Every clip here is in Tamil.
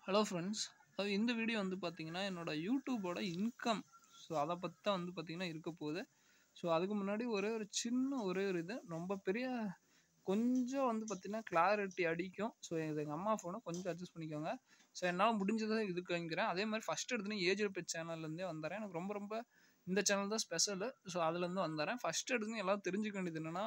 ஹலோ ஃப்ரெண்ட்ஸ் அதாவது இந்த வீடியோ வந்து பார்த்தீங்கன்னா என்னோட யூடியூபோட இன்கம் ஸோ அதை பற்றி தான் வந்து பார்த்தீங்கன்னா இருக்க போகுது ஸோ அதுக்கு முன்னாடி ஒரே ஒரு சின்ன ஒரே ஒரு இது ரொம்ப பெரிய கொஞ்சம் வந்து பார்த்தீங்கன்னா கிளாரிட்டி அடிக்கும் ஸோ இது எங்கள் அம்மா ஃபோனை கொஞ்சம் அட்ஜஸ்ட் பண்ணிக்கோங்க ஸோ என்னால் முடிஞ்சதை இதுக்கு வாங்கிக்கிறேன் அதே மாதிரி ஃபஸ்ட் எடுத்துனே ஏஜ் பெட் சேனல்லேருந்தே வந்துடுறேன் எனக்கு ரொம்ப ரொம்ப இந்த சேனல் தான் ஸ்பெஷலு ஸோ அதுலேருந்து வந்துடுறேன் ஃபஸ்ட் எடுத்துன்னு எல்லாம் தெரிஞ்சுக்க வேண்டியது என்னென்னா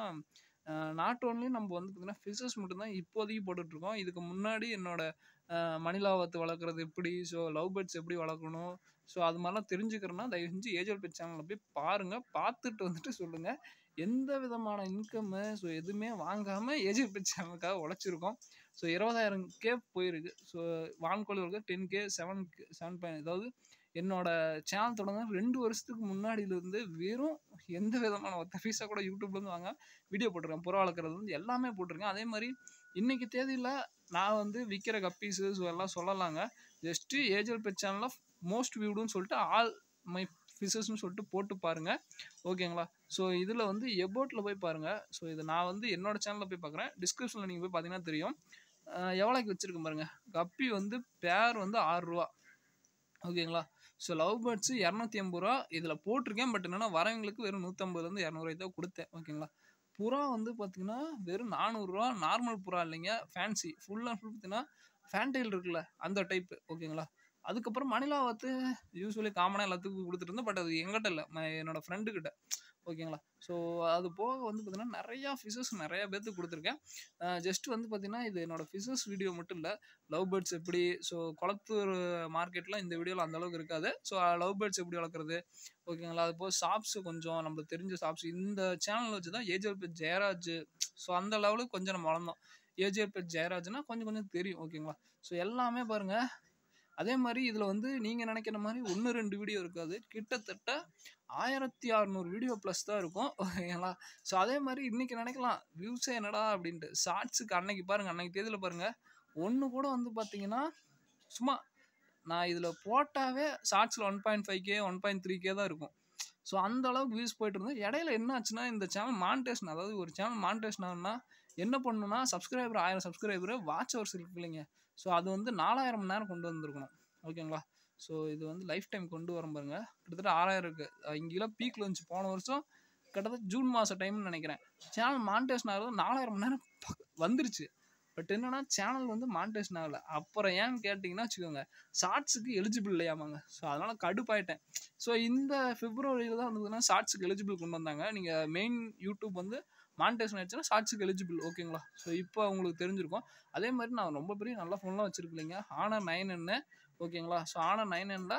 நாட் ஓன்லி நம்ம வந்து பார்த்தீங்கன்னா ஃபிஷஸ் மட்டும்தான் இப்போதைக்கு போட்டுட்ருக்கோம் இதுக்கு முன்னாடி என்னோட மணிலாவத்து வளர்க்குறது எப்படி ஸோ லவ் பேர்ட்ஸ் எப்படி வளர்க்கணும் ஸோ அது மாதிரிலாம் தெரிஞ்சுக்கிறேன்னா தயவு செஞ்சு ஏஜல் பெட் சேனலில் போய் பாருங்கள் பார்த்துட்டு வந்துட்டு சொல்லுங்கள் எந்த விதமான இன்கம்மு ஸோ எதுவுமே வாங்காமல் ஏஜல் பெட் சேனலுக்காக உழைச்சிருக்கோம் ஸோ இருபதாயிரம் கே போயிருக்கு ஸோ வான்கோழி இருக்கு ten K seven K seven point அதாவது என்னோட சேனல் தொடங்க ரெண்டு வருஷத்துக்கு முன்னாடியிலேருந்து வெறும் எந்த விதமான ஒத்த ஃபீஸாக கூட யூடியூப்லேருந்து வாங்க வீடியோ போட்டிருக்கேன் புறா வளர்க்குறது வந்து எல்லாமே போட்டிருக்கேன் அதே மாதிரி இன்றைக்கி தேதியில் நான் வந்து விற்கிற கப்பீஸு ஸோ எல்லாம் சொல்லலாங்க ஜஸ்ட்டு ஏஜல் பெட் சேனலில் மோஸ்ட் வியூடுன்னு சொல்லிட்டு ஆல் மை ஃபிஷஸ்னு சொல்லிட்டு போட்டு பாருங்கள் ஓகேங்களா ஸோ இதில் வந்து எபோட்டில் போய் பாருங்கள் ஸோ இது நான் வந்து என்னோடய சேனலில் போய் பார்க்குறேன் டிஸ்கிரிப்ஷனில் நீங்கள் போய் பார்த்தீங்கன்னா தெரியும் எவ்வளோக்கு வச்சுருக்கேன் பாருங்கள் கப்பி வந்து பேர் வந்து ஆறுரூவா ஓகேங்களா ஸோ லவ் பேர்ட்ஸு இரநூத்தி ஐம்பது ரூபா இதில் போட்டிருக்கேன் பட் என்னென்னா வரவங்களுக்கு வெறும் நூற்றம்பதுலேருந்து இரநூறுவாய் தான் கொடுத்தேன் ஓகேங்களா புறா வந்து பார்த்திங்கன்னா வெறும் நானூறுரூவா நார்மல் புறா இல்லைங்க ஃபேன்சி ஃபுல் அண்ட் ஃபுல் பார்த்தீங்கன்னா ஃபேன்டைல் இருக்குல்ல அந்த டைப்பு ஓகேங்களா அதுக்கப்புறம் மணிலாவத்து யூஸ்வலி காமனாக எல்லாத்துக்கும் கொடுத்துட்டு இருந்தேன் பட் அது எங்கிட்ட இல்லை என்னோடய ஃப்ரெண்டுக்கிட்ட ஓகேங்களா ஸோ அது போக வந்து பார்த்திங்கன்னா நிறையா ஃபிஷஸ் நிறையா பேர்த்துக்கு கொடுத்துருக்கேன் ஜஸ்ட் வந்து பார்த்திங்கன்னா இது என்னோடய ஃபிஷஸ் வீடியோ மட்டும் இல்லை லவ் பேர்ட்ஸ் எப்படி ஸோ குளத்தூர் மார்க்கெட்டில் இந்த வீடியோவில் அந்தளவுக்கு இருக்காது ஸோ லவ் பேர்ட்ஸ் எப்படி வளர்க்குறது ஓகேங்களா அது போக ஷாப்ஸு கொஞ்சம் நம்மளுக்கு தெரிஞ்ச ஷாப்ஸ் இந்த சேனல் வச்சு தான் ஏஜல் பெட் ஜெயராஜ் ஸோ அந்த லெவலுக்கு கொஞ்சம் நம்ம வளர்ந்தோம் ஏஜல் பெட் ஜெயராஜ்னா கொஞ்சம் கொஞ்சம் தெரியும் ஓகேங்களா ஸோ எல்லாமே பாருங்கள் அதே மாதிரி இதில் வந்து நீங்கள் நினைக்கிற மாதிரி ஒன்று ரெண்டு வீடியோ இருக்காது கிட்டத்தட்ட ஆயிரத்தி அறநூறு வீடியோ ப்ளஸ் தான் இருக்கும் ஓகேங்களா ஸோ அதே மாதிரி இன்றைக்கி நினைக்கலாம் வியூஸே என்னடா அப்படின்ட்டு ஷார்ட்ஸுக்கு அன்னைக்கு பாருங்கள் அன்னைக்கு தேதியில் பாருங்கள் ஒன்று கூட வந்து பார்த்தீங்கன்னா சும்மா நான் இதில் போட்டாவே ஷார்ட்ஸில் one point five K one point three K தான் இருக்கும் ஸோ அந்த அளவுக்கு வியூஸ் போயிட்டு இருந்தது இடையில என்ன ஆச்சுன்னா இந்த சேனல் மானிட்டேஷன் அதாவது ஒரு சேனல் மானிட்டேஷன் ஆகுனா என்ன பண்ணணும்னா சப்ஸ்கிரைபர் ஆயிரம் சப்ஸ்கிரைபர் வாட்ச் ஹவர்ஸ் இருக்கு இல்லைங்க ஸோ அது வந்து நாலாயிரம் மணி நேரம் கொண்டு வந்திருக்கணும் ஓகேங்களா ஸோ இது வந்து லைஃப் டைம் கொண்டு வர பாருங்க கிட்டத்தட்ட ஆறாயிரம் இருக்குது இங்கெல்லாம் பீக்கில் இருந்துச்சு போன வருஷம் கிட்டத்தட்ட ஜூன் மாதம் டைம்னு நினைக்கிறேன் சேனல் மானிட்டேஷன் ஆகிறது நாலாயிரம் மணி நேரம் வந்துருச்சு பட் என்னன்னா சேனல் வந்து மானிட்டேஷன் ஆகலை அப்புறம் ஏன்னு கேட்டிங்கன்னா வச்சுக்கோங்க ஷார்ட்ஸுக்கு எலிஜிபிள் இல்லையாமாங்க ஸோ அதனால் கடுப்பாயிட்டேன் ஸோ இந்த பிப்ரவரியில் தான் வந்து ஷார்ட்ஸுக்கு எலிஜிபிள் கொண்டு வந்தாங்க நீங்கள் மெயின் யூடியூப் வந்து மானிட்டேஷன் ஆயிடுச்சுன்னா ஷார்ட்ஸுக்கு எலிஜிபிள் ஓகேங்களா ஸோ இப்போ உங்களுக்கு தெரிஞ்சிருக்கும் அதே மாதிரி நான் ரொம்ப பெரிய நல்ல ஃபோன்லாம் வச்சுருக்கலைங்க ஆனர் நைன் என்ன ஓகேங்களா ஸோ ஆனர் நைன் எண்ணில்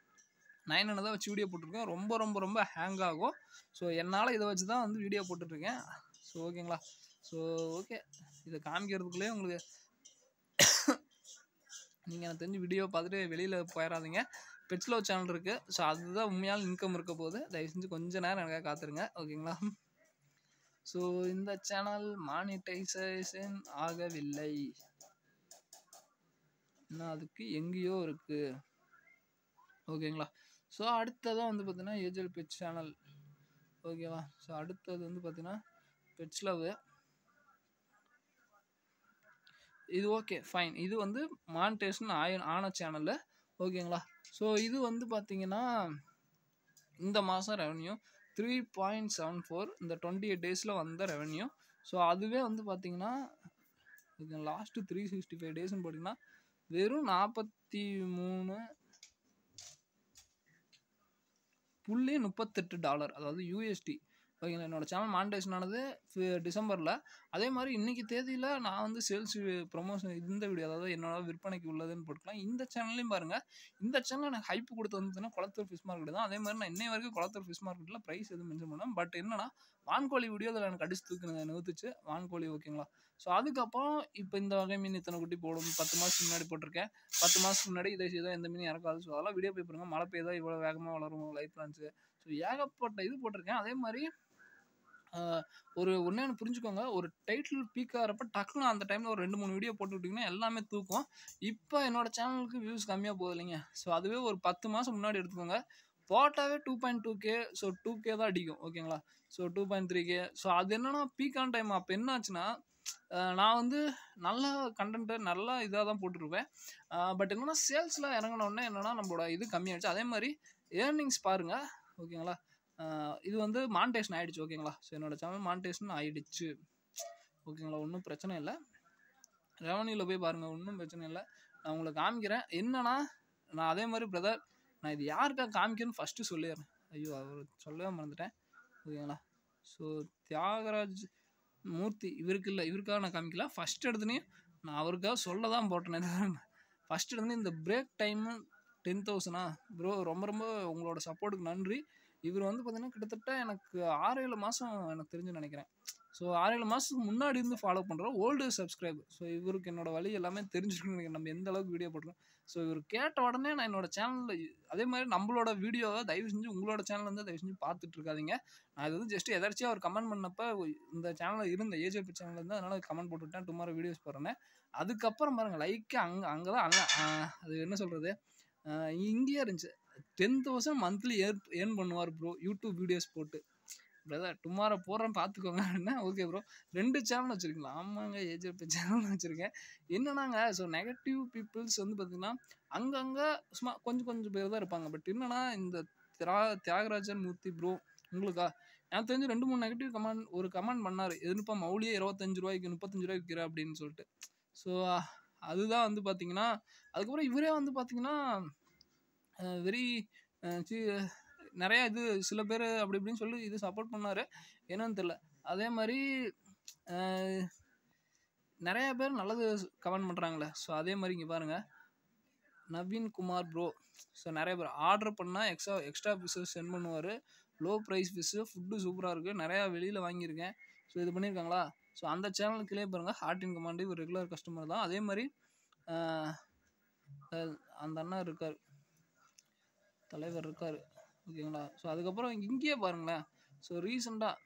நைன் என்ன தான் வச்சு வீடியோ போட்டிருக்கேன் ரொம்ப ரொம்ப ரொம்ப ஹேங் ஆகும் ஸோ என்னால் இதை வச்சு தான் வந்து வீடியோ போட்டுட்ருக்கேன் ஸோ ஓகேங்களா ஸோ ஓகே இதை காமிக்கிறதுக்குள்ளே உங்களுக்கு நீங்கள் எனக்கு தெரிஞ்சு வீடியோ பார்த்துட்டு வெளியில் போயிடாதீங்க பெட்ஸ்லோ சேனல் இருக்குது ஸோ அதுதான் உண்மையான இன்கம் இருக்க போது தயவு செஞ்சு கொஞ்சம் நேரம் எனக்காக காத்துருங்க ஓகேங்களா ஸோ இந்த சேனல் மானிட்டைசேஷன் ஆகவில்லை இன்னும் அதுக்கு எங்கேயோ இருக்குது ஓகேங்களா ஸோ அடுத்ததான் வந்து பார்த்தீங்கன்னா ஏஜல் பெட் சேனல் ஓகேவா ஸோ அடுத்தது வந்து பார்த்தீங்கன்னா பெட்ஸ் லவ் இது ஓகே ஃபைன் இது வந்து மானிட்டேஷன் ஆய ஆன சேனலில் ஓகேங்களா ஸோ இது வந்து பார்த்தீங்கன்னா இந்த மாதம் revenue three point seven four இந்த டுவெண்ட்டி எயிட் டேஸில் வந்த ரெவன்யூ ஸோ அதுவே வந்து பார்த்தீங்கன்னா இது லாஸ்ட்டு த்ரீ சிக்ஸ்டி ஃபைவ் டேஸ்னு போட்டிங்கன்னா வெறும் நாற்பத்தி மூணு புள்ளி முப்பத்தெட்டு டாலர் அதாவது யூஎஸ்டி ஓகேங்களா என்னோடய சேனல் மானிட்டேஷன் ஆனது டிசம்பரில் அதே மாதிரி இன்றைக்கி தேதியில் நான் வந்து சேல்ஸ் ப்ரொமோஷன் இந்த வீடியோ அதாவது என்னோட விற்பனைக்கு உள்ளதுன்னு போட்டுக்கலாம் இந்த சேனல்லையும் பாருங்கள் இந்த சேனலில் எனக்கு ஹைப் கொடுத்து வந்ததுன்னா குளத்தூர் ஃபிஷ் மார்க்கெட் தான் அதே மாதிரி நான் இன்னை வரைக்கும் குளத்தூர் ஃபிஷ் மார்க்கெட்டில் ப்ரைஸ் எதுவும் மென்ஷன் பண்ணேன் பட் என்னன்னா வான்கோழி வீடியோ அதில் எனக்கு அடிச்சு தூக்கு நிறுத்துச்சு வான்கோழி ஓகேங்களா ஸோ அதுக்கப்புறம் இப்போ இந்த வகை மீன் இத்தனை குட்டி போடும் பத்து மாதத்துக்கு முன்னாடி போட்டிருக்கேன் பத்து மாதத்துக்கு முன்னாடி இதை செய்தால் எந்த மீன் இறக்காது ஸோ அதெல்லாம் வீடியோ போய் பாருங்கள் மழை பெய்தா இவ்வளோ வேகமாக வளரும் லைஃப் பிளான்ஸு ஸோ ஏகப்பட்ட இது போட்டிருக்கேன் அதே மாதிரி ஒரு ஒன்றே ஒன்று புரிஞ்சுக்கோங்க ஒரு டைட்டில் பீக் ஆகிறப்ப டக்குன்னு அந்த டைமில் ஒரு ரெண்டு மூணு வீடியோ போட்டு விட்டிங்கன்னா எல்லாமே தூக்கும் இப்போ என்னோடய சேனலுக்கு வியூஸ் கம்மியாக போகுது இல்லைங்க ஸோ அதுவே ஒரு பத்து மாதம் முன்னாடி எடுத்துக்கோங்க போட்டாவே two point two K so two K தான் அடிக்கும் ஓகேங்களா so two point three K so அது என்னன்னா பீக்கான டைம் அப்போ என்ன ஆச்சுன்னா அஹ் நான் வந்து நல்ல கண்டென்ட்டு நல்லா இதாக தான் போட்டிருப்பேன் பட் என்னன்னா சேல்ஸில் இறங்கின உடனே என்னன்னா நம்மளோட இது கம்மியாயிடுச்சு அதே மாதிரி ஏர்னிங்ஸ் பாருங்கள் ஓகேங்களா அஹ் இது வந்து மானிட்டேஷன் ஆயிடுச்சு ஓகேங்களா ஸோ என்னோட சேனல் மானிட்டேஷன் ஆயிடுச்சு ஓகேங்களா ஒன்றும் பிரச்சனை இல்லை ரெவன்யூவில் போய் பாருங்கள் ஒன்றும் பிரச்சனை இல்லை நான் உங்களுக்கு காமிக்கிறேன் என்னன்னா நான் அதே மாதிரி பிரதர் நான் இது யாருக்கா காமிக்கிறேன்னு ஃபஸ்ட்டு சொல்லிடுறேன் ஐயோ அவர் சொல்லவே மறந்துட்டேன் ஓகேங்களா ஸோ தியாகராஜ் மூர்த்தி இவருக்கு இல்லை இவருக்காக நான் காமிக்கல ஃபஸ்ட் எடுத்துனே நான் அவருக்காக சொல்ல தான் போட்டேன் ஃபஸ்ட் எடுத்துனே இந்த பிரேக் டைமு டென் தௌசண்டா ப்ரோ ரொம்ப ரொம்ப உங்களோட சப்போர்ட்டுக்கு நன்றி இவர் வந்து பார்த்தீங்கன்னா கிட்டத்தட்ட எனக்கு ஆறு ஏழு மாதம் எனக்கு தெரிஞ்சு நினைக்கிறேன் ஸோ ஆறு ஏழு மாதத்துக்கு முன்னாடி இருந்து ஃபாலோ பண்ணுறோம் ஓல்டு சப்ஸ்கிரைப் ஸோ இவருக்கு என்னோட வழி எல்லாமே தெரிஞ்சிருக்குன்னு நினைக்கிறேன் நம்ம எந்த அளவுக்கு வீடியோ போட்டுருக்கோம் ஸோ இவர் கேட்ட உடனே நான் என்னோட சேனலில் அதே மாதிரி நம்மளோட வீடியோவை தயவு செஞ்சு உங்களோட சேனல் வந்து தயவு செஞ்சு பார்த்துட்டு இருக்காதீங்க நான் இது வந்து ஜஸ்ட் எதாச்சும் அவர் கமெண்ட் பண்ணப்ப இந்த சேனலில் இருந்த ஏஜேபி சேனல் இருந்து அதனால கமெண்ட் போட்டுவிட்டேன் டுமாரோ வீடியோஸ் போடுறேன் அதுக்கப்புறம் பாருங்க லைக்கு அங்கே அங்கே தான் அங்கே அது என்ன சொல்கிறது இங்கேயே இருந்துச்சு ten thousand monthly ear earn பண்ணுவார் ப்ரோ யூடியூப் வீடியோஸ் போட்டு பிரதர் டுமாரோ போடுறேன் பார்த்துக்கோங்க அப்படின்னா ஓகே ப்ரோ ரெண்டு சேனல் வச்சுருக்கீங்களா ஆமாங்க ஏஜேபி சேனல் வச்சுருக்கேன் என்னன்னாங்க ஸோ நெகட்டிவ் பீப்புள்ஸ் வந்து பார்த்திங்கன்னா அங்கங்கே சும்மா கொஞ்சம் கொஞ்சம் பேர் தான் இருப்பாங்க பட் என்னன்னா இந்த திரா தியாகராஜன் மூர்த்தி ப்ரோ உங்களுக்கா எனக்கு தெரிஞ்சு ரெண்டு மூணு நெகட்டிவ் கமெண்ட் ஒரு கமெண்ட் பண்ணார் எதுப்பா மௌலியே இருபத்தஞ்சு ரூபாய்க்கு முப்பத்தஞ்சு ரூபாய்க்கு விற்கிற அப்படின்னு சொல்லிட்டு ஸோ அதுதான் வந்து பார்த்தீங்கன்னா அதுக்கப்புறம் இவரே வந்து பார்த்தீங்கன்னா வெரி நிறையா இது சில பேர் அப்படி இப்படின்னு சொல்லி இது சப்போர்ட் பண்ணார் என்னன்னு தெரில அதே மாதிரி அஹ், நிறைய பேர் நல்லது கமெண்ட் பண்ணுறாங்களே ஸோ அதே மாதிரி இங்கே பாருங்கள் நவீன் குமார் ப்ரோ ஸோ நிறைய பேர் ஆர்டர் பண்ணால் எக்ஸ்ட்ரா எக்ஸ்ட்ரா பீஸஸ் சென்ட் பண்ணுவார் லோ ப்ரைஸ் பீஸு ஃபுட்டு சூப்பராக இருக்குது நிறையா வெளியில் வாங்கியிருக்கேன் ஸோ இது பண்ணியிருக்காங்களா ஸோ அந்த சேனலுக்குள்ளே பாருங்கள் ஹார்ட் இன் கமாண்டு இவர் ரெகுலர் கஸ்டமர் தான் அதே மாதிரி ஆஹ், அஹ், அந்த அண்ணா இருக்கார் தலைவர் இருக்கார் ஓகேங்களா ஸோ அதுக்கப்புறம் இங்கேயே பாருங்களேன் ஸோ ரீசெண்டாக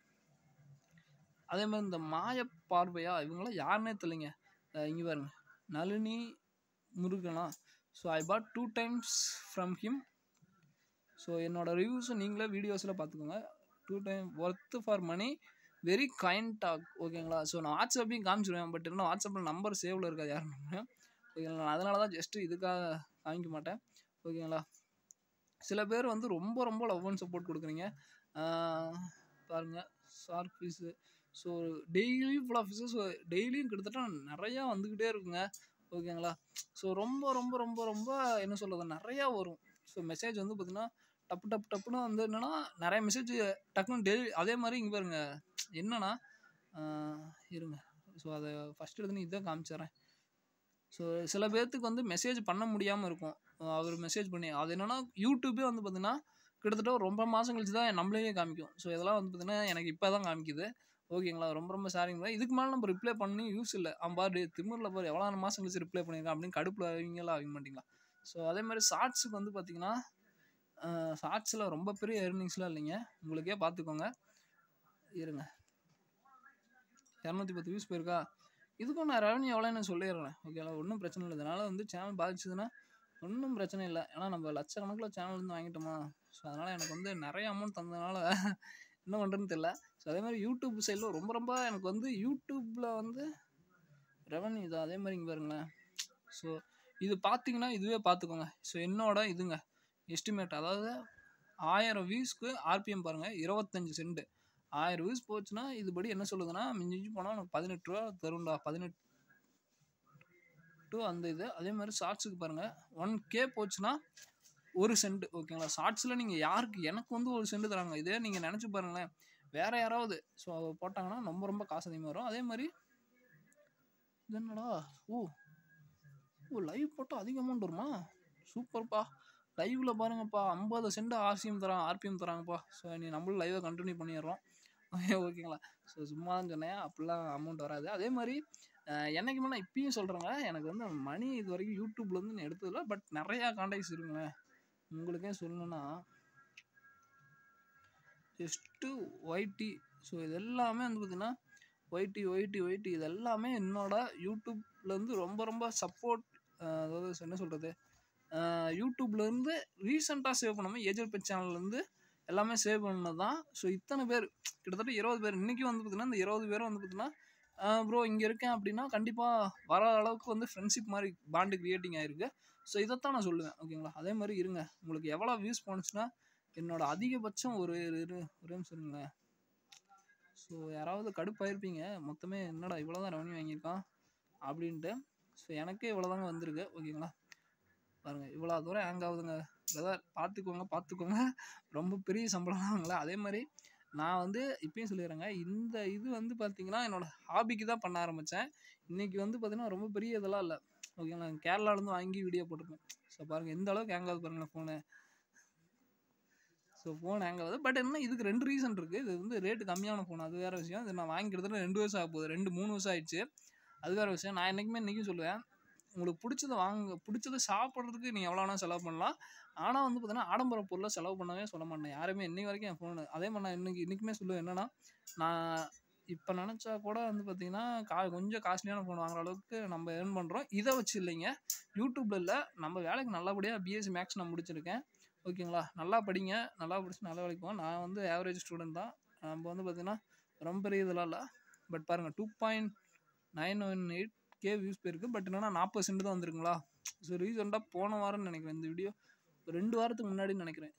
அதே மாதிரி இந்த மாய பார்வையா இவங்களாம் யாருன்னே தெரியலைங்க இங்கே பாருங்க நளினி முருகனா so I bought two times from him so என்னோட ரிவ்யூஸை நீங்களே வீடியோஸில் பார்த்துக்கோங்க two time worth for money very kind talk ஓகேங்களா ஸோ நான் வாட்ஸ்அப்பையும் காமிச்சிடுவேன் பட் இன்னும் வாட்ஸ்அப்பில் நம்பர் சேவில் இருக்காது யாரும் ஓகேங்களா நான் அதனால தான் ஜஸ்ட்டு இதுக்காக காமிக்க மாட்டேன் ஓகேங்களா சில பேர் வந்து ரொம்ப ரொம்ப லவ் அண்ட் சப்போர்ட் கொடுக்குறீங்க ஆஹ் பாருங்க ஷார்க் ஃபீஸு ஸோ டெய்லியும் ஃபுல்லாக ஃபீஸு ஸோ டெய்லியும் கிட்டத்தட்ட நிறையா வந்துக்கிட்டே இருக்குங்க ஓகேங்களா ஸோ ரொம்ப ரொம்ப ரொம்ப ரொம்ப என்ன சொல்கிறது நிறையா வரும் ஸோ மெசேஜ் வந்து பார்த்திங்கன்னா டப்பு டப்பு டப்புன்னு வந்து என்னென்னா நிறைய மெசேஜ் டக்குன்னு டெய்லி அதே மாதிரி இங்கே பாருங்க என்னன்னா ஆஹ் இருங்க ஸோ அதை ஃபஸ்ட் எடுத்து இதை காமிச்சிடுறேன் ஸோ சில பேர்த்துக்கு வந்து மெசேஜ் பண்ண முடியாமல் இருக்கும் அஹ் அவர் மெசேஜ் பண்ணி அது என்னன்னா யூடியூபே வந்து பார்த்தீங்கன்னா கிட்டத்தட்ட ஒரு ரொம்ப மாதம் கழிச்சு தான் நம்மளே காமிக்கும் ஸோ இதெல்லாம் வந்து பார்த்தீங்கன்னா எனக்கு இப்போ தான் காமிக்குது ஓகேங்களா ரொம்ப ரொம்ப சாரிங்களா இதுக்கு மேலே நம்ம ரிப்ளை பண்ணி யூஸ் இல்லை அவன் பாரு திமிரில் பாரு எவ்வளோ மாதம் கழிச்சு ரிப்ளை பண்ணியிருக்கான் அப்படின்னு கடுப்பில் அவங்களா ஆக மாட்டீங்களா ஸோ அதே மாதிரி ஷார்ட்ஸுக்கு வந்து பார்த்தீங்கன்னா ஷார்ட்ஸில் ரொம்ப பெரிய எர்னிங்ஸ்லாம் இல்லைங்க உங்களுக்கே பார்த்துக்கோங்க இருங்க இரநூத்தி பத்து வியூஸ் போயிருக்கா இதுக்கும் நான் ரெவன்யூ எவ்வளோன்னு சொல்லிடுறேன் ஓகேங்களா ஒன்றும் பிரச்சனை இல்லை இதனால் வந்து சேனல் பாதிச்சதுன்னா ஒன்றும் பிரச்சனை இல்லை ஏன்னா நம்ம லட்சக்கணக்கில் சேனல் இருந்து வாங்கிட்டோமா ஸோ அதனால் எனக்கு வந்து நிறைய அமௌண்ட் தந்ததுனால என்ன பண்ணுறதுன்னு தெரில ஸோ அதே மாதிரி யூடியூப் சைடில் ரொம்ப ரொம்ப எனக்கு வந்து யூடியூப்பில் வந்து ரெவன்யூ இது அதே மாதிரி இங்கே பாருங்களேன் ஸோ இது பார்த்தீங்கன்னா இதுவே பார்த்துக்கோங்க ஸோ என்னோட இதுங்க எஸ்டிமேட் அதாவது ஆயிரம் வியூஸ்க்கு ஆர்பிஎம் பாருங்கள் இருபத்தஞ்சு சென்ட் ஆயிரம் வியூஸ் போச்சுன்னா இதுபடி என்ன சொல்லுதுன்னா மிஞ்சி மிஞ்சி போனால் உனக்கு பதினெட்டு ரூபா தரும்டா பதினெட்டு அந்த இது அதே மாதிரி ஷார்ட்ஸுக்கு பாருங்கள் ஒன் கே போச்சுன்னா ஒரு சென்ட் ஓகேங்களா ஷார்ட்ஸில் நீங்கள் யாருக்கு எனக்கு வந்து ஒரு சென்ட் தராங்க இதே நீங்கள் நினச்சி பாருங்களேன் வேறு யாராவது ஸோ போட்டாங்கன்னா ரொம்ப ரொம்ப காசு அதிகமாக வரும் அதே மாதிரி இது என்னடா ஓ ஓ லைவ் போட்டால் அதிக அமௌண்ட் வருமா சூப்பர்ப்பா லைவ்ல பாருங்கப்பா ஐம்பது சென்ட் ஆர்சிஎம் தரான் ஆர்பிஎம் தராங்கப்பா ஸோ நீ நம்மளும் லைவை கண்டினியூ பண்ணிடுறோம் ஓகேங்களா ஸோ சும்மா தான் சொன்னேன் அப்படிலாம் அமௌண்ட் வராது அதே மாதிரி அஹ், என்னைக்குமே நான் இப்பயும் சொல்கிறேங்க எனக்கு வந்து மணி இது வரைக்கும் யூடியூப்லேருந்து நான் எடுத்ததில்ல பட் நிறையா கான்டாக்ட்ஸ் இருக்குங்க உங்களுக்கே சொல்லணும்னா ஜஸ்ட்டு ஒய்டி ஸோ இது எல்லாமே வந்து பார்த்திங்கன்னா ஒய்டி ஒய்டி ஒய்டி இது எல்லாமே என்னோட யூடியூப்லேருந்து ரொம்ப ரொம்ப சப்போர்ட் அதாவது என்ன சொல்கிறது யூடியூப்லேருந்து ரீசெண்டாக சேவ் பண்ணாமல் ஏஜல் பெட் சேனல்லேருந்து எல்லாமே சேவ் பண்ணது தான் ஸோ இத்தனை பேர் கிட்டத்தட்ட இருபது பேர் இன்றைக்கி வந்து பார்த்திங்கன்னா இந்த இருபது பேரும் வந்து பார்த்திங்கன்னா ப்ரோ இங்கே இருக்கேன் அப்படின்னா கண்டிப்பாக வர அளவுக்கு வந்து ஃப்ரெண்ட்ஷிப் மாதிரி பாண்டு கிரியேட்டிங் ஆயிருக்கு ஸோ இதைத்தான் நான் சொல்லுவேன் ஓகேங்களா அதே மாதிரி இருங்க உங்களுக்கு எவ்வளோ வியூஸ் போணுச்சுன்னா என்னோட அதிகபட்சம் ஒரு இரு ஒரே நிமிஷம் இருங்களேன் ஸோ யாராவது கடுப்பாயிருப்பீங்க மொத்தமே என்னடா இவ்வளோ தான் ரெவன்யூ வாங்கியிருக்கான் அப்படின்ட்டு ஸோ எனக்கே இவ்வளோ தாங்க வந்திருக்கு ஓகேங்களா பாருங்கள் இவ்வளோ தூரம் ஹேங் ஆகுதுங்க பிரதர் பார்த்துக்கோங்க பார்த்துக்கோங்க ரொம்ப பெரிய சம்பளம்லாம் வாங்கல அதே மாதிரி நான் வந்து இப்பயும் சொல்லிடுறேங்க இந்த இது வந்து பார்த்தீங்கன்னா என்னோட ஹாபிக்கு தான் பண்ண ஆரம்பித்தேன் இன்றைக்கி வந்து பார்த்தீங்கன்னா ரொம்ப பெரிய இதெல்லாம் இல்லை ஓகேங்களா கேரளாலேருந்து வாங்கி வீடியோ போட்டிருப்பேன் ஸோ பாருங்கள் எந்த அளவுக்கு ஹேங் ஆகுது பாருங்களேன் ஃபோனு ஸோ ஃபோன் ஹேங் ஆகுது பட் என்ன இதுக்கு ரெண்டு ரீசன் இருக்குது இது வந்து ரேட்டு கம்மியான ஃபோன் அது வேறு விஷயம் இது நான் வாங்கி கிட்டத்தட்ட ரெண்டு வருஷம் ஆக போகுது ரெண்டு மூணு வருஷம் ஆயிடுச்சு அது வேறு விஷயம் நான் என்றைக்குமே இன்றைக்கும் சொல்லுவேன் உங்களுக்கு பிடிச்சத வாங்க பிடிச்சத சாப்பிட்றதுக்கு நீங்கள் எவ்வளோ வேணால் செலவு பண்ணலாம் ஆனால் வந்து பார்த்தீங்கன்னா ஆடம்பர பொருளை செலவு பண்ணவே சொல்ல மாட்டேன் யாருமே இன்னைக்கு வரைக்கும் என் ஃபோனு அதே மாதிரி நான் இன்னைக்கு இன்றைக்குமே சொல்லுவேன் என்னென்னா நான் இப்போ நினச்சா கூட வந்து பார்த்தீங்கன்னா கா கொஞ்சம் காஸ்ட்லியான ஃபோன் வாங்குற அளவுக்கு நம்ம ஏர்ன் பண்ணுறோம் இதை வச்சு இல்லைங்க யூடியூப்ல இல்லை நம்ம வேலைக்கு நல்லபடியாக பிஎஸ்சி மேக்ஸ் நான் முடிச்சிருக்கேன் ஓகேங்களா நல்லா படிங்க நல்லா படிச்சு நல்ல வேலைக்கு போவோம் நான் வந்து ஆவரேஜ் ஸ்டூடெண்ட் தான் நம்ம வந்து பார்த்தீங்கன்னா ரொம்ப பெரிய இதெல்லாம் இல்லை பட் பாருங்கள் two point nine one eight K views போயிருக்கு பட் என்னன்னா நாற்பது சென்ட் தான் வந்திருக்குங்களா ஸோ ரீசெண்டாக போன வாரம்னு நினைக்கிறேன் இந்த வீடியோ ஒரு ரெண்டு வாரத்துக்கு முன்னாடின்னு நினைக்கிறேன்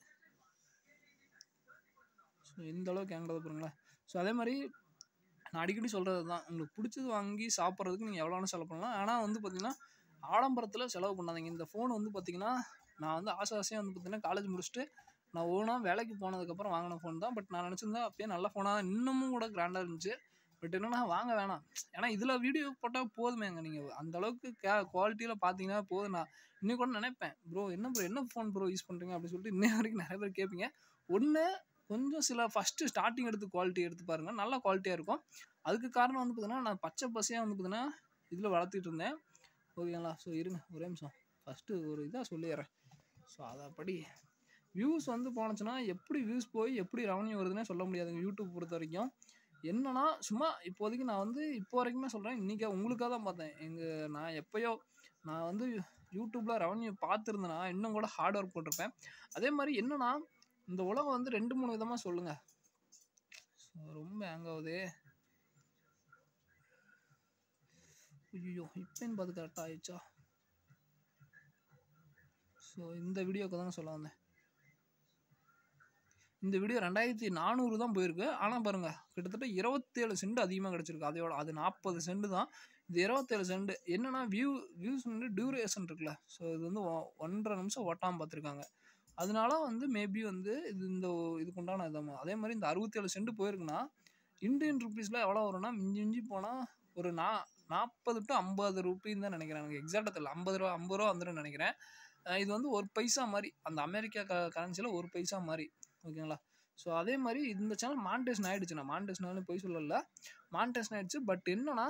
ஸோ இந்த அளவுக்கு எங்கடா பாருங்களேன் ஸோ அதே மாதிரி நான் அடிக்கடி சொல்கிறது தான் உங்களுக்கு பிடிச்சது வாங்கி சாப்பிட்றதுக்கு நீங்கள் எவ்வளோ வேணால் செலவு பண்ணலாம் ஆனால் வந்து பார்த்தீங்கன்னா ஆடம்பரத்தில் செலவு பண்ணாதீங்க இந்த ஃபோன் வந்து பார்த்தீங்கன்னா நான் வந்து ஆசை ஆசையாக வந்து பார்த்தீங்கன்னா காலேஜ் முடிச்சுட்டு நான் ஓனாக வேலைக்கு போனதுக்கப்புறம் வாங்கின ஃபோன் தான் பட் நான் நினச்சிருந்தேன் அப்பயே நல்ல ஃபோனாக இன்னமும் கூட கிராண்டாக இருந்துச்சு பட் என்னன்னா வாங்க வேணாம் ஏன்னா இதில் வீடியோ போட்டால் போதுமேங்க நீங்கள் அந்த அளவுக்கு கே குவாலிட்டியில் பார்த்தீங்கன்னா போதும் நான் இன்னும் கூட நினைப்பேன் ப்ரோ என்ன ப்ரோ என்ன ஃபோன் ப்ரோ யூஸ் பண்ணுறீங்க அப்படின்னு சொல்லிட்டு இன்னை வரைக்கும் நிறைய பேர் கேட்பீங்க ஒன்று கொஞ்சம் சில ஃபஸ்ட்டு ஸ்டார்டிங் எடுத்து குவாலிட்டி எடுத்து பாருங்கள் நல்ல குவாலிட்டியாக இருக்கும் அதுக்கு காரணம் வந்து பார்த்தீங்கன்னா நான் பச்சை பசையாக வந்து பார்த்தீங்கன்னா இதில் வளர்த்துட்டு இருந்தேன் ஓகேங்களா ஸோ இருங்க ஒரே நிமிஷம் ஃபஸ்ட்டு ஒரு இதாக சொல்லிடுறேன் ஸோ அதைப்படி வியூஸ் வந்து போனுச்சுன்னா எப்படி வியூஸ் போய் எப்படி ரெவன்யூ வருதுன்னே சொல்ல முடியாதுங்க யூடியூப் பொறுத்த வரைக்கும் என்னன்னா சும்மா இப்போதைக்கு நான் வந்து இப்போ வரைக்குமே சொல்கிறேன் இன்றைக்கி உங்களுக்காக தான் பார்த்தேன் எங்கள் நான் எப்போயோ நான் வந்து யூடியூப்பில் ரெவன்யூ பார்த்துருந்தேன்னா இன்னும் கூட ஹார்ட் ஒர்க் போட்டிருப்பேன் அதே மாதிரி என்னன்னா இந்த உலகம் வந்து ரெண்டு மூணு விதமாக சொல்லுங்கள் ஸோ ரொம்ப ஹேங் ஆகுது ஐயோ இப்போன்னு பார்த்து கரெக்டாக ஆயிடுச்சா ஸோ இந்த வீடியோக்கு தாங்க சொல்ல வந்தேன் இந்த வீடியோ ரெண்டாயிரத்தி நானூறு தான் போயிருக்கு ஆனால் பாருங்கள் கிட்டத்தட்ட இருபத்தேழு சென்ட் அதிகமாக கிடச்சிருக்கு அதையோட அது நாற்பது சென்ட் தான் இது இருபத்தேழு சென்ட் என்னன்னா வியூ வியூஸ் வந்து டியூரேஷன் இருக்குல்ல ஸோ இது வந்து ஒ- ஒன்றரை நிமிஷம் ஓட்டாமல் பார்த்துருக்காங்க அதனால வந்து மேபி வந்து இது இந்த இதுக்கு உண்டான இதாம அதே மாதிரி இந்த அறுபத்தேழு சென்ட் போயிருக்குன்னா இந்தியன் ருபீஸில் எவ்வளோ வரும்னா மிஞ்சி மிஞ்சி போனால் ஒரு நா நாற்பது டு ஐம்பது ருபீன்னு தான் நினைக்கிறேன் எனக்கு எக்ஸாக்டாக தெரியல ஐம்பது ரூபா ஐம்பது ரூபா வந்துடும் நினைக்கிறேன் அஹ் இது வந்து ஒரு பைசா மாதிரி அந்த அமெரிக்கா க கரன்சியில் ஒரு பைசா மாதிரி ஓகேங்களா ஸோ அதே மாதிரி இந்த சேனல் மானிட்டேஷன் ஆகிடுச்சு நான் மானிட்டேஷனாலும் போய் சொல்லல மானிட்டேஷன் ஆயிடுச்சு பட் என்னன்னா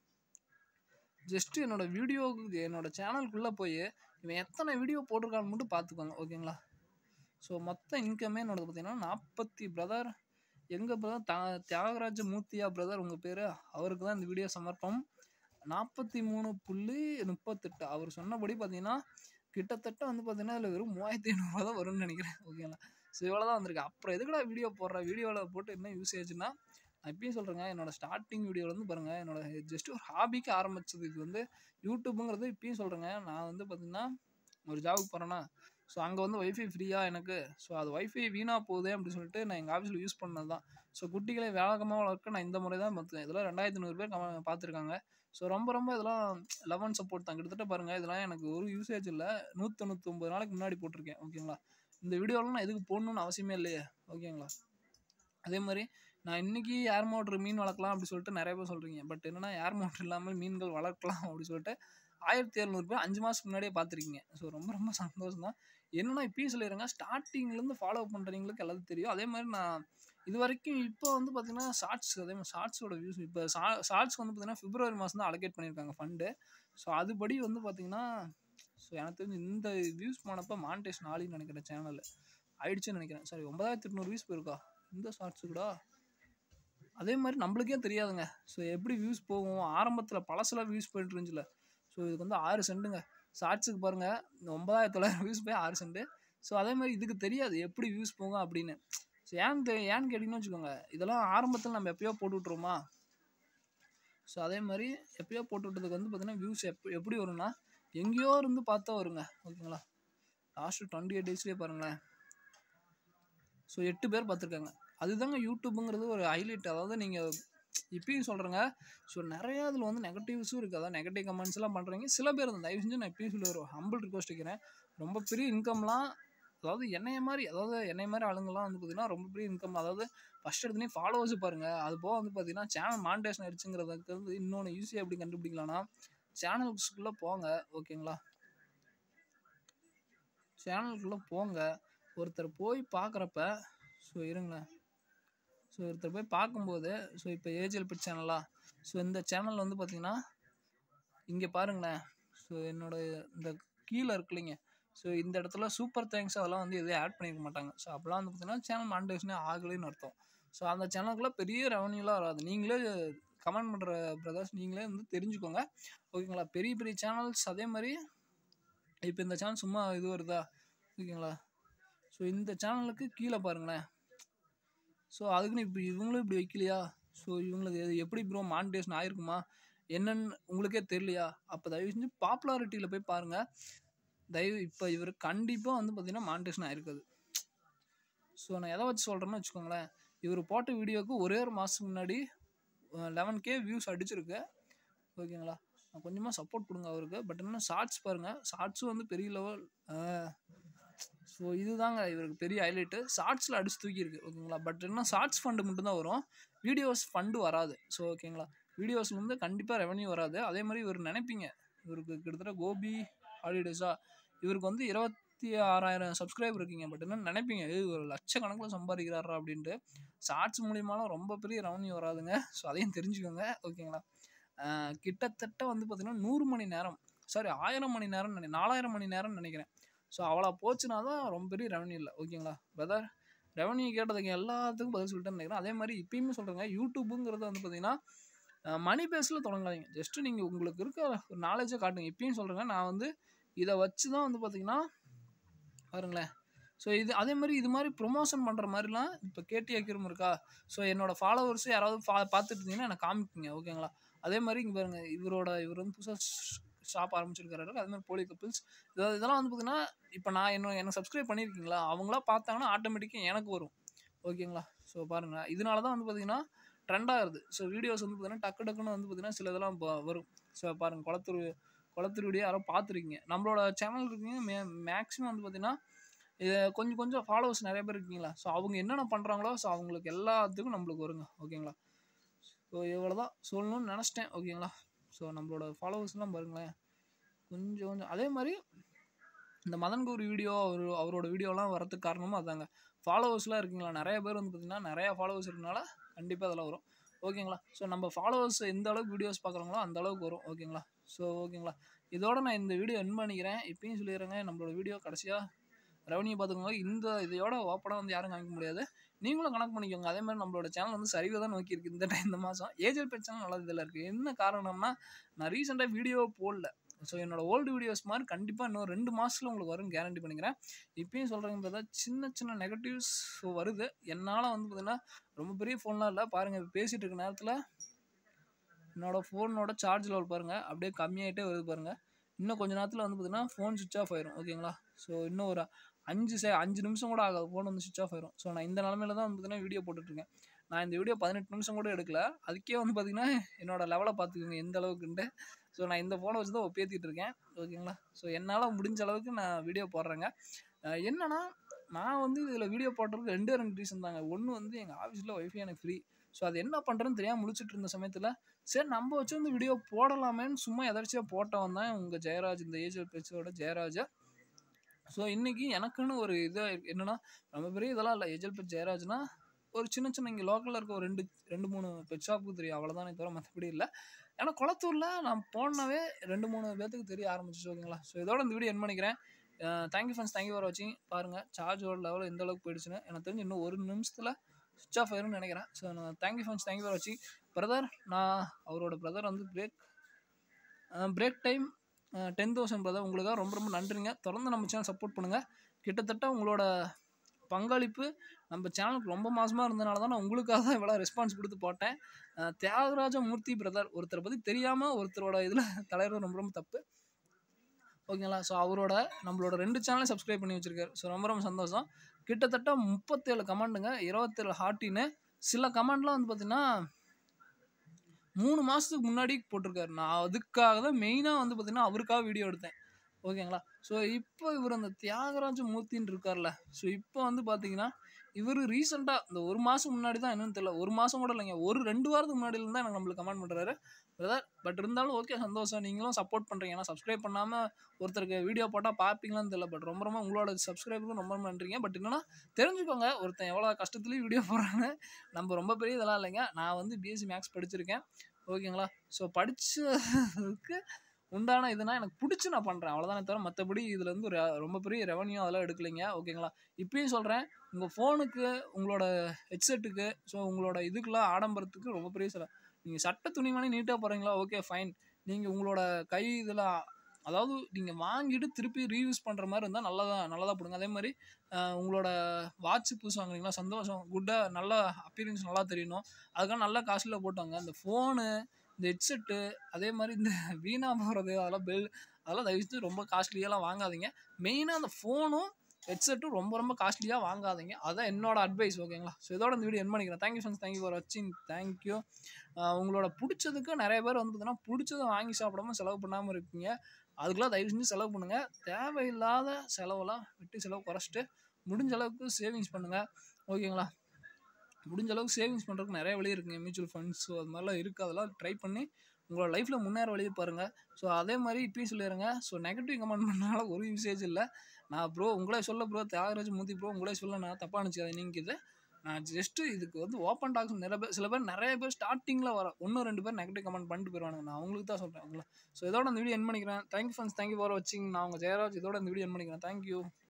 ஜஸ்ட் என்னோட வீடியோவுக்கு என்னோட சேனலுக்குள்ளே போய் இவன் எத்தனை வீடியோ போட்டிருக்கான்னு மட்டும் பார்த்துக்கோங்க ஓகேங்களா ஸோ மொத்த இன்கமே என்னோடது பார்த்தீங்கன்னா நாற்பத்தி பிரதர் எங்கள் பிரதர் தா தியாகராஜ மூர்த்தியா பிரதர் உங்கள் பேர் அவருக்கு தான் இந்த வீடியோ சமர்ப்பம் நாற்பத்தி மூணு புள்ளி முப்பத்தெட்டு அவர் சொன்னபடி பார்த்தீங்கன்னா கிட்டத்தட்ட வந்து பார்த்தீங்கன்னா அதில் வெறும் மூவாயிரத்தி ஐநூறுரூவா தான் வரும்னு நினைக்கிறேன் ஓகேங்களா ஸோ இவ்வளோ தான் வந்திருக்கு அப்புறம் எதுக்குடா வீடியோ போடுற வீடியோவில் போட்டு என்ன யூஸ் ஆச்சுன்னா நான் இப்பயும் சொல்கிறேங்க என்னோட ஸ்டார்டிங் வீடியோவில் வந்து பாருங்கள் என்னோட ஜஸ்ட் ஒரு ஹாபிக்கு ஆரம்பிச்சது இது வந்து யூடியூப்புங்கிறது இப்பயும் சொல்கிறேங்க நான் வந்து பார்த்தீங்கன்னா ஒரு ஜாபுக்கு போகிறேன்னா ஸோ அங்கே வந்து ஒய்ஃபை ஃப்ரீயாக எனக்கு ஸோ அது ஒய்ஃபை வீணாக போகுதே அப்படின்னு சொல்லிட்டு நான் எங்கள் ஆஃபீஸில் யூஸ் பண்ணது தான் ஸோ குட்டிகளை வேகமாக வளர்க்க நான் இந்த முறை தான் பார்த்தேன் இதெல்லாம் ரெண்டாயிரத்தி நூறு பேர் கம- பார்த்துருக்காங்க ஸோ ரொம்ப ரொம்ப இதெல்லாம் லெவன் சப்போர்ட் தான் கிட்டத்தட்ட பாருங்கள் இதெல்லாம் எனக்கு ஒரு யூசேஜ் இல்லை நூற்றொண்ணூத்தொம்பது நாளைக்கு முன்னாடி போட்டிருக்கேன் ஓகேங்களா இந்த வீடியோவில் நான் எதுக்கு போடணும்னு அவசியமே இல்லையே ஓகேங்களா அதே மாதிரி நான் இன்னைக்கு ஏர் மோட்ரு மீன் வளர்க்கலாம் அப்படி சொல்லிட்டு நிறைய பேர் சொல்கிறீங்க பட் என்னன்னா ஏர் மோட்ரு இல்லாமல் மீன்கள் வளர்க்கலாம் அப்படி சொல்லிட்டு ஆயிரத்தி எழுநூறு பேர் அஞ்சு மாதத்துக்கு முன்னாடியே பார்த்துருக்கீங்க ஸோ ரொம்ப ரொம்ப சந்தோஷம் தான் என்னன்னா இப்பயும் சொல்லிடுறேங்க ஸ்டார்டிங்லேருந்து ஃபாலோ பண்ணுறவங்களுக்கு எல்லாத்துக்கும் தெரியும் அதே மாதிரி நான் இது வரைக்கும் இப்போ வந்து பார்த்தீங்கன்னா ஷார்ட்ஸ் அதே மாதிரி ஷார்ட்ஸோட வியூஸ் இப்போ ஷா ஷார்ட்ஸ் வந்து பார்த்தீங்கன்னா பிப்ரவரி மாதம் தான் அலோகேட் பண்ணியிருக்காங்க ஃபண்டு ஸோ அதுபடி வந்து பார்த்தீங்கன்னா ஸோ எனக்கு தெரிஞ்சு இந்த வியூஸ் போனப்போ மானிட்டேஷன் ஆலின்னு நினைக்கிறேன் சேனல் ஆயிடுச்சுன்னு நினைக்கிறேன் சாரி ஒன்பதாயிரத்தி எட்நூறு வியூஸ் போயிருக்கா இந்த ஷார்ட்ஸு கூட அதே மாதிரி நம்மளுக்கே தெரியாதுங்க ஸோ எப்படி வியூஸ் போகும் ஆரம்பத்தில் பழசுல வியூஸ் போயிட்டு இருந்துச்சுல ஸோ இதுக்கு வந்து ஆறு சென்ட்டுங்க ஷார்ட்ஸுக்கு பாருங்கள் இந்த ஒன்பதாயிரத்தி தொள்ளாயிரம் வியூஸ் போய் ஆறு சென்ட்டு ஸோ அதே மாதிரி இதுக்கு தெரியாது எப்படி வியூஸ் போகும் அப்படின்னு ஸோ ஏன்னு தெ ஏன்னு கேட்டிங்கன்னு வச்சுக்கோங்க இதெல்லாம் ஆரம்பத்தில் நம்ம எப்பயோ போட்டு விட்ருவோமா ஸோ அதே மாதிரி எப்பயோ போட்டு விட்டதுக்கு வந்து பார்த்தீங்கன்னா வியூஸ் எப் எப்படி வரும்னா எங்கேயோ இருந்து பார்த்தா வருங்க ஓகேங்களா லாஸ்ட்டு டுவெண்ட்டி எயிட் டேஸ்லேயே பாருங்களேன் ஸோ எட்டு பேர் பார்த்துருக்காங்க அதுதாங்க யூடியூப்புங்கிறது ஒரு ஹைலைட் அதாவது நீங்கள் இப்பயும் சொல்கிறேங்க ஸோ நிறையா அதில் வந்து நெகட்டிவ்ஸும் இருக்குது அதாவது நெகட்டிவ் கமெண்ட்ஸ்லாம் பண்ணுறீங்க சில பேர் தான் தயவு செஞ்சு நான் இப்பயும் சொல்லி ஒரு ஹம்பிள் ரிக்வஸ்ட் வைக்கிறேன் ரொம்ப பெரிய இன்கம்லாம் அதாவது என்னைய மாதிரி அதாவது என்னைய மாதிரி ஆளுங்கள்லாம் வந்து பார்த்தீங்கன்னா ரொம்ப பெரிய இன்கம் அதாவது ஃபஸ்ட் எடுத்துனே ஃபாலோவர்ஸ் பாருங்கள் அது போக வந்து பார்த்தீங்கன்னா சேனல் மானிட்டேஷன் ஆயிடுச்சுங்கிறதுக்கு வந்து இன்னொன்று ஈஸியாக எப்படி கண்டுபிடிக்கலாம்னா சேனல்ஸ்குள்ளே போங்க ஓகேங்களா சேனலுக்குள்ளே போங்க ஒருத்தர் போய் பார்க்குறப்ப ஸோ இருங்களேன் ஸோ ஒருத்தர் போய் பார்க்கும்போது ஸோ இப்போ ஏஜிஎல் பிட் சேனலா ஸோ இந்த சேனல் வந்து பார்த்தீங்கன்னா இங்கே பாருங்களேன் ஸோ என்னோட இந்த கீழே இருக்கு இல்லைங்க ஸோ இந்த இடத்துல சூப்பர் தேங்க்ஸ் அதெல்லாம் வந்து எதுவும் ஆட் பண்ணிக்க மாட்டாங்க ஸோ அப்போலாம் வந்து பார்த்தீங்கன்னா சேனல் மானிட்டேஷனே ஆகலைன்னு அர்த்தம் ஸோ அந்த சேனலுக்குள்ள பெரிய ரெவன்யூலாம் வராது நீங்களே கமெண்ட் பண்ணுற பிரதர்ஸ் நீங்களே வந்து தெரிஞ்சுக்கோங்க ஓகேங்களா பெரிய பெரிய சேனல்ஸ் அதே மாதிரி இப்போ இந்த சேனல் சும்மா இது வருதா ஓகேங்களா ஸோ இந்த சேனலுக்கு கீழே பாருங்களேன் ஸோ அதுக்குன்னு இப்போ இவங்களும் இப்படி வைக்கலையா ஸோ இவங்களுக்கு இது எப்படி ப்ரோ மானிட்டேஷன் ஆயிருக்குமா என்னன்னு உங்களுக்கே தெரியலையா அப்போ தயவு செஞ்சு பாப்புலாரிட்டியில் போய் பாருங்கள் தயவு இப்போ இவர் கண்டிப்பாக வந்து பார்த்தீங்கன்னா மானிட்டேஷன் ஆயிருக்காது ஸோ நான் எதை வச்சு சொல்கிறேன்னு வச்சுக்கோங்களேன் இவர் போட்ட வீடியோவுக்கு ஒரே ஒரு மாதத்துக்கு முன்னாடி லெவன் கே வியூஸ் அடிச்சிருக்கு ஓகேங்களா நான் கொஞ்சமாக சப்போர்ட் கொடுங்க அவருக்கு பட் இன்னும் ஷார்ட்ஸ் பாருங்கள் ஷார்ட்ஸும் வந்து பெரிய லெவல் ஸோ இதுதாங்க இவருக்கு பெரிய ஹைலைட்டு ஷார்ட்ஸில் அடிச்சு தூக்கியிருக்கு ஓகேங்களா பட் இன்னும் ஷார்ட்ஸ் ஃபண்டு மட்டும்தான் வரும் வீடியோஸ் ஃபண்டு வராது ஸோ ஓகேங்களா வீடியோஸ்லேருந்து கண்டிப்பாக ரெவன்யூ வராது அதே மாதிரி இவர் நினைப்பீங்க இவருக்கு கிட்டத்தட்ட கோபி ஹாலிடேஸா இவருக்கு வந்து இருபத்தி ஆறாயிரம் சப்ஸ்கிரைபர் இருக்கீங்க பட் என்ன நினைப்பீங்க "ஏய், ஒரு லட்சக்கணக்கில் சம்பாதிக்கிறாரா அப்படின்ட்டு ஷார்ட்ஸ் மூலியமாலாம் ரொம்ப பெரிய ரெவன்யூ வராதுங்க ஸோ அதையும் தெரிஞ்சுக்கோங்க ஓகேங்களா ஆஹ் கிட்டத்தட்ட வந்து பார்த்தீங்கன்னா நூறு மணி நேரம் சாரி ஆயிரம் மணி நேரம் நினை நாலாயிரம் மணி நேரம்னு நினைக்கிறேன் ஸோ அவ்வளோ போச்சுன்னா தான் ரொம்ப பெரிய ரெவன்யூ இல்லை ஓகேங்களா பிரதர் ரெவன்யூ கேட்டதுக்கு எல்லாத்துக்கும் பதில் சொல்லிட்டேன்னு நினைக்கிறேன் அதே மாதிரி இப்பயுமே சொல்கிறேங்க யூடியூப்புங்கிறது வந்து பார்த்தீங்கன்னா மணி பேஸில் தொடங்காதீங்க ஜஸ்ட்டு நீங்கள் உங்களுக்கு இருக்க ஒரு நாலேஜை காட்டுங்க இப்பயும் சொல்கிறேங்க நான் வந்து இதை வச்சு தான் வந்து பார்த்தீங்கன்னா பாருங்களேன் ஸோ இது அதே மாதிரி இது மாதிரி ப்ரொமோஷன் பண்ணுற மாதிரிலாம் இப்போ கேடி அக்கிரம் இருக்கா ஸோ என்னோட ஃபாலோவர்ஸ் யாராவது பா பார்த்துட்டு இருந்தீங்கன்னா எனக்கு காமிக்குங்க ஓகேங்களா அதே மாதிரி இங்கே பாருங்க இவரோட இவர் வந்து புதுசாக ஷாப் ஆரம்பிச்சிருக்காரு அதே மாதிரி போலி கப்பிள்ஸ் இதாவது இதெல்லாம் வந்து பார்த்தீங்கன்னா இப்போ நான் என்ன எனக்கு சப்ஸ்கிரைப் பண்ணியிருக்கீங்களா அவங்களா பார்த்தாங்கன்னா ஆட்டோமேட்டிக்காக எனக்கு வரும் ஓகேங்களா ஸோ பாருங்கள் இதனால தான் வந்து பார்த்தீங்கன்னா ட்ரெண்ட் ஆகுது ஸோ வீடியோஸ் வந்து பார்த்தீங்கன்னா டக்கு டக்குன்னு வந்து பார்த்தீங்கன்னா சில இதெல்லாம் ப- வரும் ஸோ பாருங்கள் குளத்தூர் குளத்தூர் வீடியோ யாரோ பார்த்துருக்கீங்க நம்மளோட சேனல் இருக்கீங்க மே மேக்ஸிமம் வந்து பார்த்தீங்கன்னா இது கொஞ்சம் கொஞ்சம் ஃபாலோவர்ஸ் நிறைய பேர் இருக்கீங்களா ஸோ அவங்க என்னென்ன பண்ணுறாங்களோ ஸோ அவங்களுக்கு எல்லாத்துக்கும் நம்மளுக்கு வருங்க ஓகேங்களா ஸோ இவ்வளோ தான் சொல்லணும்னு நினச்சிட்டேன் ஓகேங்களா ஸோ நம்மளோட ஃபாலோவர்ஸ்லாம் பாருங்களேன் கொஞ்சம் கொஞ்சம் அதே மாதிரி இந்த மதன் கௌரி வீடியோ அவர் அவரோட வீடியோலாம் வரதுக்கு காரணமும் அதாங்க ஃபாலோவர்ஸ்லாம் இருக்கீங்களா நிறைய பேர் வந்து பார்த்திங்கன்னா நிறையா ஃபாலோவர்ஸ் இருக்கனால கண்டிப்பாக அதெல்லாம் வரும் ஓகேங்களா ஸோ நம்ம ஃபாலோவர்ஸ் எந்த அளவுக்கு வீடியோஸ் பார்க்குறாங்களோ அந்த அளவுக்கு வரும் ஓகேங்களா ஸோ ஓகேங்களா இதோட நான் இந்த வீடியோ என் பண்ணிக்கிறேன் இப்பயும் சொல்லிடுறேங்க நம்மளோட வீடியோ கடைசியாக ரெவன்யூ பார்த்துக்கோங்க இந்த இதையோட ஓப்பனாக வந்து யாரும் காமிக்க முடியாது நீங்களும் கணக்கு பண்ணிக்கோங்க அதே மாதிரி நம்மளோட சேனல் வந்து சரிவை தான் நோக்கி இருக்கு இந்த டைம் இந்த மாதம் ஏஜல் பெட் சேனல் நல்ல இதில் இருக்குது என்ன காரணம்னா நான் ரீசெண்டாக வீடியோ போடல ஸோ என்னோட ஓல்டு வீடியோஸ் மாதிரி கண்டிப்பாக இன்னும் ரெண்டு மாதத்தில் உங்களுக்கு வரும் கேரண்டி பண்ணிக்கிறேன் இப்பயும் சொல்கிறேங்க பார்த்தா சின்ன சின்ன நெகட்டிவ்ஸ் வருது என்னால் வந்து பார்த்தீங்கன்னா ரொம்ப பெரிய ஃபோன்லாம் இல்லை பாருங்கள் இப்போ பேசிகிட்டு இருக்க நேரத்தில் என்னோட ஃபோனோட சார்ஜ் லெவல் பாருங்கள் அப்படியே கம்மியாயிட்டே வருது பாருங்கள் இன்னும் கொஞ்ச நேரத்தில் வந்து பார்த்தீங்கன்னா ஃபோன் சுவிச் ஆஃப் ஆயிரும் ஓகேங்களா ஸோ இன்னும் ஒரு அஞ்சு செ அஞ்சு நிமிஷம் கூட ஆகாது ஃபோன் வந்து சுவிச் ஆஃப் ஆயிரும் ஸோ நான் இந்த நிலமையில தான் வந்து பார்த்தீங்கன்னா வீடியோ போட்டுட்ருக்கேன் நான் இந்த வீடியோ பதினெட்டு நிமிஷம் கூட எடுக்கல அதுக்கே வந்து பார்த்தீங்கன்னா என்னோட லெவலை பார்த்துக்கோங்க எந்த அளவுக்குன்ட்டு ஸோ நான் இந்த ஃபோனை வச்சு தான் ஒப்பேற்றிட்டு இருக்கேன் ஓகேங்களா ஸோ என்னால் முடிஞ்ச அளவுக்கு நான் வீடியோ போடுறேங்க அஹ் என்னன்னா நான் வந்து இதில் வீடியோ போடுறதுக்கு ரெண்டே ரெண்டு ரீசன் தாங்க ஒன்று வந்து எங்கள் ஆஃபீஸில் ஒய்ஃபை எனக்கு ஃப்ரீ ஸோ அது என்ன பண்ணுறேன்னு தெரியாமல் முழிச்சிட்டு இருந்த சமயத்தில் சரி நம்ம வச்சு வந்து வீடியோ போடலாமேன்னு சும்மா எதர்ச்சியாக போட்டவன் தான் உங்கள் ஜெயராஜ் இந்த ஏஜ் பேச்சோட ஜெயராஜா ஸோ இன்றைக்கி எனக்குன்னு ஒரு இது என்னென்னா ரொம்ப பெரிய இதெல்லாம் இல்லை ஏஜல் பெட் ஜெயராஜ்னா ஒரு சின்ன சின்ன இங்கே லோக்கலில் இருக்க ஒரு ரெண்டு ரெண்டு மூணு பெட் ஷாப்புக்கு தெரியும் அவ்வளோதானே தவிர மற்றபடி இல்லை ஏன்னா குளத்தூரில் நான் போனவே ரெண்டு மூணு பேர்த்துக்கு தெரிய ஆரம்பிச்சிச்சு ஓகேங்களா ஸோ இதோட இந்த வீடியோ என் பண்ணிக்கிறேன் தேங்க்யூ ஃப்ரெண்ட்ஸ் தேங்க்யூ ஃபார் வாட்சிங் பாருங்கள் சார்ஜோட லெவல் எந்த அளவுக்கு போயிடுச்சுன்னு எனக்கு தெரிஞ்சு இன்னும் ஒரு நிமிஷத்தில் சுவிச் ஆஃப் ஆயிரும்னு நினைக்கிறேன் ஸோ நான் தேங்க்யூ ஃப்ரெண்ட்ஸ் தேங்க்யூ ஃபார் வாட்சிங் பிரதர் நான் அவரோட பிரதர் வந்து break break time ten thousand brother உங்களுக்காக ரொம்ப ரொம்ப நன்றிங்க தொடர்ந்து நம்ம சேனல் சப்போர்ட் பண்ணுங்கள் கிட்டத்தட்ட உங்களோட பங்களிப்பு நம்ம சேனலுக்கு ரொம்ப மாசமா இருந்தனால தான் நான் உங்களுக்காக தான் இவ்வளோ ரெஸ்பான்ஸ் கொடுத்து போட்டேன் அஹ் தியாகராஜ மூர்த்தி பிரதர் ஒருத்தரை பற்றி தெரியாமல் ஒருத்தரோட இதில் தலைவர் ரொம்ப ரொம்ப தப்பு ஓகேங்களா ஸோ அவரோட நம்மளோட ரெண்டு சேனலையும் சப்ஸ்கிரைப் பண்ணி வச்சிருக்காரு ஸோ ரொம்ப ரொம்ப சந்தோஷம் கிட்டத்தட்ட முப்பத்தேழு கமெண்ட்டுங்க இருபத்தேழு ஹார்ட்டின்னு சில கமெண்ட்லாம் வந்து பார்த்தீங்கன்னா மூணு மாதத்துக்கு முன்னாடி போட்டிருக்காரு நான் அதுக்காக தான் மெயினாக வந்து பார்த்தீங்கன்னா அவருக்காக வீடியோ எடுத்தேன் ஓகேங்களா ஸோ இப்போ இவர் அந்த தியாகராஜ மூர்த்தின்னு இருக்கார்ல ஸோ இப்போ வந்து பார்த்தீங்கன்னா இவர் ரீசெண்டாக இந்த ஒரு மாதம் முன்னாடி தான் என்னன்னு தெரியல ஒரு மாதம் கூட இல்லைங்க ஒரு ரெண்டு வாரத்துக்கு முன்னாடியில தான் எனக்கு நம்மளுக்கு கமெண்ட் பண்ணுறாரு பிரதர் பட் இருந்தாலும் ஓகே சந்தோஷம் நீங்களும் சப்போர்ட் பண்ணுறீங்க ஏன்னா சப்ஸ்கிரைப் பண்ணாமல் ஒருத்தருக்கு வீடியோ போட்டால் பார்ப்பீங்களான்னு தெரியல பட் ரொம்ப ரொம்ப உங்களோட சப்ஸ்கிரைபருக்கும் ரொம்ப ரொம்ப நன்றிங்க பட் என்னன்னா தெரிஞ்சுக்கோங்க ஒருத்தன் எவ்வளோ கஷ்டத்துலேயும் வீடியோ போடுறான்னு நம்ம ரொம்ப பெரிய இதெல்லாம் இல்லைங்க நான் வந்து பிஎஸ்சி மேக்ஸ் படிச்சிருக்கேன் ஓகேங்களா ஸோ படிச்சதுக்கு உண்டான இதுனா எனக்கு பிடிச்சி நான் பண்ணுறேன் அவ்வளோதானே தவிர மற்றபடி இதில் வந்து ரெ- ரொம்ப பெரிய ரெவன்யூ அதெல்லாம் எடுக்கலைங்க ஓகேங்களா இப்பயும் சொல்கிறேன் உங்கள் ஃபோனுக்கு உங்களோட ஹெட்செட்டுக்கு ஸோ உங்களோட இதுக்கெல்லாம் ஆடம்பரத்துக்கு ரொம்ப பெரிய சில நீங்கள் சட்டை துணிமணி நீட்டாக போகிறீங்களா ஓகே ஃபைன் நீங்கள் உங்களோட கை இதில் அதாவது நீங்கள் வாங்கிட்டு திருப்பி ரீயூஸ் பண்ணுற மாதிரி இருந்தால் நல்லதாக நல்லதாக போடுங்க அதே மாதிரி அஹ், உங்களோட வாட்ச் புதுசு வாங்குறீங்களா சந்தோஷம் குட்டாக நல்ல அப்பீரியன்ஸ் நல்லா தெரியணும் அதுக்காக நல்ல காஸ்ட்லியில் போட்டாங்க இந்த ஃபோனு இந்த ஹெட்செட்டு அதே மாதிரி இந்த வீணாக போகிறது அதெல்லாம் பெல் அதெல்லாம் தயவு செஞ்சு ரொம்ப காஸ்ட்லியெல்லாம் வாங்காதீங்க மெயினாக அந்த ஃபோனும் ஹெட்செட்டும் ரொம்ப ரொம்ப காஸ்ட்லியாக வாங்காதீங்க அதான் என்னோட அட்வைஸ் ஓகேங்களா ஸோ இதோட இந்த வீடியோ என் பண்ணிக்கிறேன் தேங்க்யூ ஃப்ரெண்ட்ஸ் தேங்க்யூ ஃபார் வாட்சிங் தேங்க்யூ உங்களோட பிடிச்சதுக்கு நிறைய பேர் வந்து பார்த்தீங்கன்னா பிடிச்சதை வாங்கி சாப்பிடாம செலவு பண்ணாமல் இருக்கீங்க அதுக்கெல்லாம் தயவு செஞ்சு செலவு பண்ணுங்கள் தேவையில்லாத செலவெல்லாம் விட்டு செலவு குறைச்சிட்டு முடிஞ்ச அளவுக்கு சேவிங்ஸ் பண்ணுங்கள் ஓகேங்களா முடிஞ்ச அளவுக்கு சேவிங்ஸ் பண்ணுறதுக்கு நிறைய வழி இருக்குங்க மியூச்சுவல் ஃபண்ட்ஸ் அது மாதிரிலாம் இருக்குது அதெல்லாம் ட்ரை பண்ணி உங்களோட லைஃப்பில் முன்னேற வழியை பாருங்கள் ஸோ அதே மாதிரி இப்பயும் சொல்லிடுங்க ஸோ நெகட்டிவ் கமெண்ட் பண்ணால ஒரு யூசேஜ் இல்லை நான் ப்ரோ உங்களே சொல்ல ப்ரோ தியாகராஜ் மூர்த்தி ப்ரோ உங்களே சொல்ல நான் தப்பாக நினச்சிக்காது நீங்கள் இது நான் ஜஸ்ட்டு இதுக்கு வந்து ஓப்பன் டாக்ஸ் நிறைய பேர் சில பேர் நிறைய பேர் ஸ்டார்டிங்கில் வர ஒன்று ரெண்டு பேர் நெகட்டிவ் கமெண்ட் பண்ணிட்டு போயிடுவானுங்க நான் அவங்களுக்கு தான் சொல்கிறேன் உங்களை ஸோ இதோட இந்த வீடியோ என் பண்ணிக்கிறேன் தேங்க்யூ ஃப்ரெண்ட்ஸ் தேங்க்யூ ஃபார் வாட்சிங் நான் உங்கள் ஜெயராஜ் இதோட இந்த வீடியோ என் பண்ணிக்கிறேன் தேங்க்யூ